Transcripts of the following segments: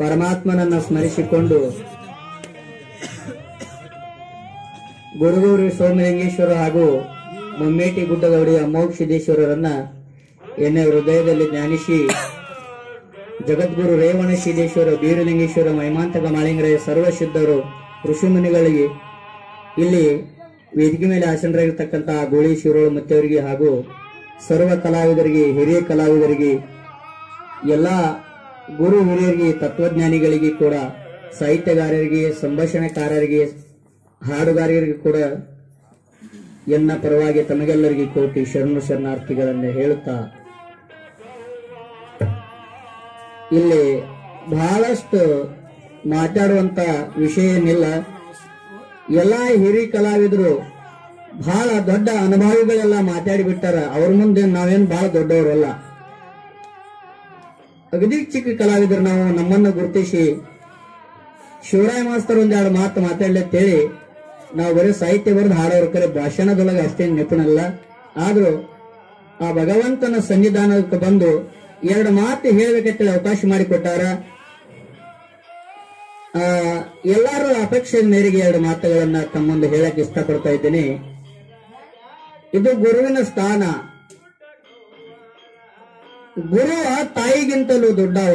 ಪರಮಾತ್ಮನನ್ನ ಸ್ಮರಿಸಿಕೊಂಡು ಗುರುಗೌರಿ ಸೋಮಲಿಂಗೇಶ್ವರ ಹಾಗೂ ಮುಮ್ಮೇಟಿ ಗುಡ್ಡದವಡಿಯ ಅಮೋಘ ಸಿದ್ದೇಶ್ವರರನ್ನ ಎನ್ನ ಹೃದಯದಲ್ಲಿ ಧ್ಯಾನಿಸಿ ಜಗದ್ಗುರು ರೇವಣ ಸಿದ್ದೇಶ್ವರ ಬೀರಲಿಂಗೇಶ್ವರ ಮೈಮಾಂತಕ ಮಾಳಿಂಗರಾಯ ಸರ್ವಸಿದ್ಧರು ಋಷಿಮುನಿಗಳಿಗೆ ಇಲ್ಲಿ ವೇದಿಕೆ ಮೇಲೆ ಆಸನರಾಗಿರ್ತಕ್ಕಂತಹ ಗೋಳಿ ಶಿರೋಳು ಮತ್ತವರಿಗೆ ಹಾಗೂ ಸರ್ವ ಕಲಾವಿದರಿಗೆ ಹಿರಿಯ ಕಲಾವಿದರಿಗೆ ಎಲ್ಲ ಗುರು ಹಿರಿಯರಿಗೆ ತತ್ವಜ್ಞಾನಿಗಳಿಗೆ ಕೂಡ ಸಾಹಿತ್ಯಗಾರರಿಗೆ ಸಂಭಾಷಣೆಕಾರರಿಗೆ ಹಾಡುಗಾರರಿಗೆ ಕೂಡ ಎನ್ನ ಪರವಾಗಿ ತಮಗೆಲ್ಲರಿಗೆ ಕೋಟಿ ಶರಣು ಶರಣಾರ್ಥಿಗಳನ್ನು ಹೇಳುತ್ತಾ ಇಲ್ಲಿ ಬಹಳಷ್ಟು ಮಾತಾಡುವಂತ ವಿಷಯ ಏನಿಲ್ಲ ಎಲ್ಲ ಹಿರಿಯ ಕಲಾವಿದರು ಬಹಳ ದೊಡ್ಡ ಅನುಭವಿಗಳೆಲ್ಲ ಮಾತಾಡಿ ಬಿಟ್ಟಾರ ಅವ್ರ ಮುಂದೆ ನಾವೇನ್ ಬಹಳ ದೊಡ್ಡವರಲ್ಲ ಅಗದಿ ಚಿಕ್ಕ ಕಲಾವಿದರು ನಾವು ನಮ್ಮನ್ನ ಗುರುತಿಸಿ ಶಿವರಾಯ ಮಾಸ್ತರ್ ಒಂದೆರಡು ಮಾತು ಮಾತಾಡ್ಲಿ ಅಂತೇಳಿ ನಾವು ಬರೀ ಸಾಹಿತ್ಯ ಬರೆದು ಹಾಡೋರ ಕರೆ ಭಾಷಣದೊಳಗೆ ಅಷ್ಟೇನು ನಿಪುಣಲ್ಲ ಆದ್ರೂ ಆ ಭಗವಂತನ ಸನ್ನಿಧಾನಕ್ಕೆ ಬಂದು ಎರಡು ಮಾತು ಹೇಳ್ಬೇಕಂತೇಳಿ ಅವಕಾಶ ಮಾಡಿಕೊಟ್ಟಾರ ಆ ಎಲ್ಲಾರ ಅಪೇಕ್ಷೆ ಮೇರೆಗೆ ಎರಡು ಮಾತುಗಳನ್ನ ತಮ್ಮ ಮುಂದೆ ಹೇಳಕ್ ಇಷ್ಟಪಡ್ತಾ ಇದ್ದೇನೆ ಇದು ಗುರುವಿನ ಸ್ಥಾನ ಗುರು ತಾಯಿಗಿಂತಲೂ ದೊಡ್ಡವ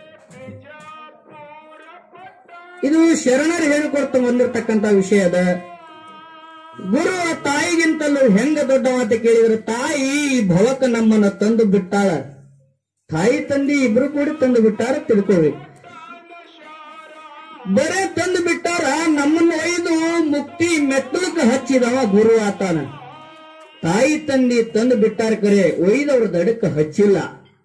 ಇದು ಶರಣರು ಹೇಳಿಕೊಡ್ತಾ ಬಂದಿರತಕ್ಕಂತ ವಿಷಯ ಅದ ಗುರು ತಾಯಿಗಿಂತಲೂ ಹೆಂಗ ದೊಡ್ಡವ ಅಂತ ಕೇಳಿದ್ರೆ ತಾಯಿ ಈ ಭವಕ ನಮ್ಮನ್ನ ತಂದು ಬಿಟ್ಟಾಳ ತಾಯಿ ತಂದಿ ಇಬ್ರು ಕೂಡಿ ತಂದು ಬಿಟ್ಟಾರ ತಿಳ್ಕೋಬೇಕು ಬರೇ ತಂದು ಬಿಟ್ಟಾರ ನಮ್ಮನ್ನ ಒಯ್ದು ಮುಕ್ತಿ ಮೆಟ್ಟಲಕ್ಕೆ ಹಚ್ಚಿದವ ಗುರು ಆತಾನ ತಾಯಿ ತಂದಿ ತಂದು ಬಿಟ್ಟಾರ ಕರೆ ಒಯ್ದವ್ರ ದಡಕ್ಕ ಹಚ್ಚಿಲ್ಲ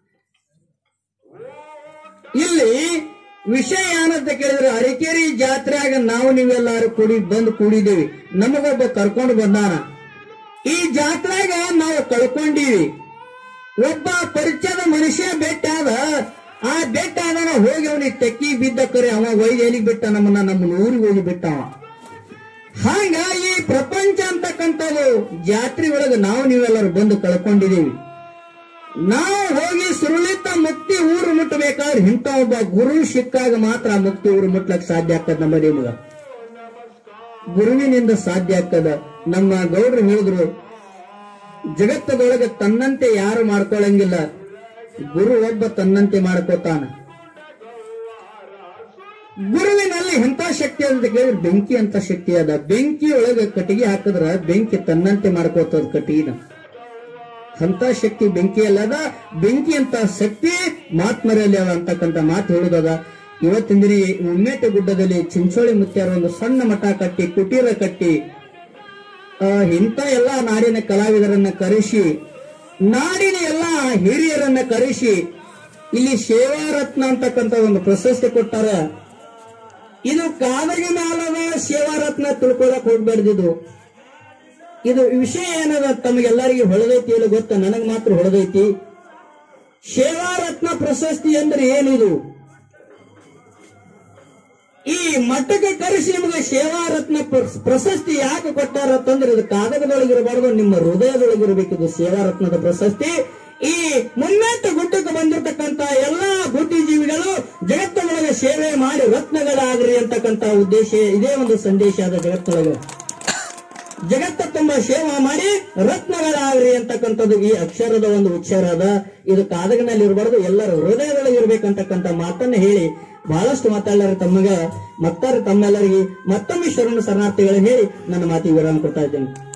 ಇಲ್ಲಿ ವಿಷಯ ಏನಂತ ಕೇಳಿದ್ರೆ ಅರಿಕೇರಿ ಜಾತ್ರೆಯಾಗ ನಾವು ನೀವೆಲ್ಲಾರು ಕೂಡಿ ಬಂದು ಕೂಡಿದ್ದೀವಿ ನಮಗೊಬ್ಬ ಕರ್ಕೊಂಡು ಬಂದಾನ ಈ ಜಾತ್ರೆಯಾಗ ನಾವು ಕಳ್ಕೊಂಡೀವಿ ಒಬ್ಬ ಪರಿಚಯದ ಮನುಷ್ಯ ಬೆಟ್ಟ ಆದ ಆ ಬೆಟ್ಟ ಆದನ ಹೋಗಿ ಅವನಿಗೆ ತೆಕ್ಕಿ ಬಿದ್ದ ಕರೆ ಅವ ಒಯ್ದು ಎಲ್ಲಿಗೆ ಬಿಟ್ಟ ನಮ್ಮನ್ನ ನಮ್ಮ ಊರಿಗೆ ಹೋಗಿ ಬಿಟ್ಟ ಅವ ಹಂಗ ಈ ಪ್ರಪಂಚ ಅಂತಕ್ಕಂಥದ್ದು ಜಾತ್ರೆ ಒಳಗೆ ನಾವು ನೀವೆಲ್ಲರೂ ಬಂದು ಕಳ್ಕೊಂಡಿದೀವಿ ನಾವು ಹೋಗಿ ಸುರುಳಿತ ಮುಕ್ತಿ ಊರು ಮುಟ್ಟಬೇಕಾದ್ರೆ ಇಂಥ ಒಬ್ಬ ಗುರು ಸಿಕ್ಕಾಗ ಮಾತ್ರ ಆ ಮುಕ್ತಿ ಊರು ಮುಟ್ಲಕ್ ಸಾಧ್ಯ ಆಗ್ತದ ನಮ್ಮ ನಿಮಗ ಗುರುವಿನಿಂದ ಸಾಧ್ಯ ಆಗ್ತದ ನಮ್ಮ ಗೌಡ್ರು ಹೇಳಿದ್ರು ಜಗತ್ತದೊಳಗೆ ತನ್ನಂತೆ ಯಾರು ಮಾಡ್ಕೊಳ್ಳಂಗಿಲ್ಲ ಗುರು ಒಬ್ಬ ತನ್ನಂತೆ ಮಾಡ್ಕೋತಾನ ಗುರುವಿನಲ್ಲಿ ಎಂತ ಶಕ್ತಿ ಅಂತ ಕೇಳಿದ್ರೆ ಬೆಂಕಿ ಅಂತ ಶಕ್ತಿ ಅದ ಬೆಂಕಿ ಒಳಗೆ ಕಟ್ಟಿಗೆ ಹಾಕಿದ್ರ ಬೆಂಕಿ ತನ್ನಂತೆ ಮಾಡ್ಕೋತದ ಕಟ್ಟಿಗೆನ ಅಂತ ಶಕ್ತಿ ಬೆಂಕಿ ಅಲ್ಲದ ಬೆಂಕಿ ಅಂತ ಶಕ್ತಿ ಮಾತ್ಮರಲ್ಲಿ ಅದ ಅಂತಕ್ಕಂಥ ಮಾತು ಹೇಳುದದ ಇವತ್ತಿನ ದಿನ ಈ ಉಮ್ಮೇಟ ಗುಡ್ಡದಲ್ಲಿ ಚಿಂಚೋಳಿ ಮುತ್ಯಾರ ಒಂದು ಸಣ್ಣ ಮಠ ಕಟ್ಟಿ ಕುಟೀರ ಕಟ್ಟಿ ಆ, ಇಂಥ ಎಲ್ಲ ನಾಡಿನ ಕಲಾವಿದರನ್ನ ಕರೆಸಿ ನಾಡಿನ ಎಲ್ಲ ಹಿರಿಯರನ್ನ ಕರೆಸಿ ಇಲ್ಲಿ ಸೇವಾರತ್ನ ಅಂತಕ್ಕಂಥ ಒಂದು ಪ್ರಶಸ್ತಿ ಕೊಟ್ಟಾರ ಇದು ಕಾದಗಿ ಮ್ಯಾಲದ ಸೇವಾರತ್ನ ತಿಳ್ಕೊಳಕ್ ಹೋಗ್ಬಾರ್ದಿದು ಇದು ವಿಷಯ ಏನದ ತಮಗೆಲ್ಲರಿಗೂ ಹೊಳದೈತಿ ಇಲ್ಲ ಗೊತ್ತ ನನಗ್ ಮಾತ್ರ ಹೊಳದೈತಿ ಸೇವಾರತ್ನ ಪ್ರಶಸ್ತಿ ಅಂದ್ರೆ ಏನಿದು ಈ ಮಠಕ್ಕೆ ಕರೆಸಿ ನಿಮಗೆ ಸೇವಾರತ್ನ ಪ್ರ- ಪ್ರಶಸ್ತಿ ಯಾಕೆ ಕೊಟ್ಟಾರ ಅಂತಂದ್ರೆ ಇದು ಕಾಗದದೊಳಗಿರಬಾರ್ದು ನಿಮ್ಮ ಹೃದಯದೊಳಗಿರಬೇಕಿದು ಸೇವಾರತ್ನದ ಪ್ರಶಸ್ತಿ ಈ ಮುನ್ನೆಟ್ಟ ಗುಡ್ಡಕ್ಕೆ ಬಂದಿರತಕ್ಕಂತ ಎಲ್ಲಾ ಬುದ್ಧಿಜೀವಿಗಳು ಜಗತ್ತಿನೊಳಗೆ ಸೇವೆ ಮಾಡಿ ರತ್ನಗಳಾಗ್ರಿ ಅಂತಕ್ಕಂತ ಉದ್ದೇಶ ಇದೇ ಒಂದು ಸಂದೇಶ ಅದ ಜಗತ್ತೊಳಗೆ ಜಗತ್ತ ತುಂಬಾ ಸೇವಾ ಮಾಡಿ ರತ್ನಗಳಾಗ್ರಿ ಅಂತಕ್ಕಂಥದ್ದು ಈ ಅಕ್ಷರದ ಒಂದು ಉಚ್ಚಾರ ಅದ ಇದು ಕಾದಗಿನಲ್ಲಿ ಇರಬಾರ್ದು ಎಲ್ಲರ ಹೃದಯದೊಳಗೆ ಇರ್ಬೇಕಂತಕ್ಕಂಥ ಮಾತನ್ನ ಹೇಳಿ ಬಹಳಷ್ಟು ಮಾತಾಡಲಾರ ತಮ್ಮಗ ಮತ್ತಾರ ತಮ್ಮೆಲ್ಲರಿಗೆ ಮತ್ತೊಮ್ಮೆ ಶರಣ ಶರಣಾರ್ಥಿಗಳು ಹೇಳಿ ನನ್ನ ಮಾತಿಗೆ ವಿರಾಮ ಕೊಡ್ತಾ ಇದ್ದೇನೆ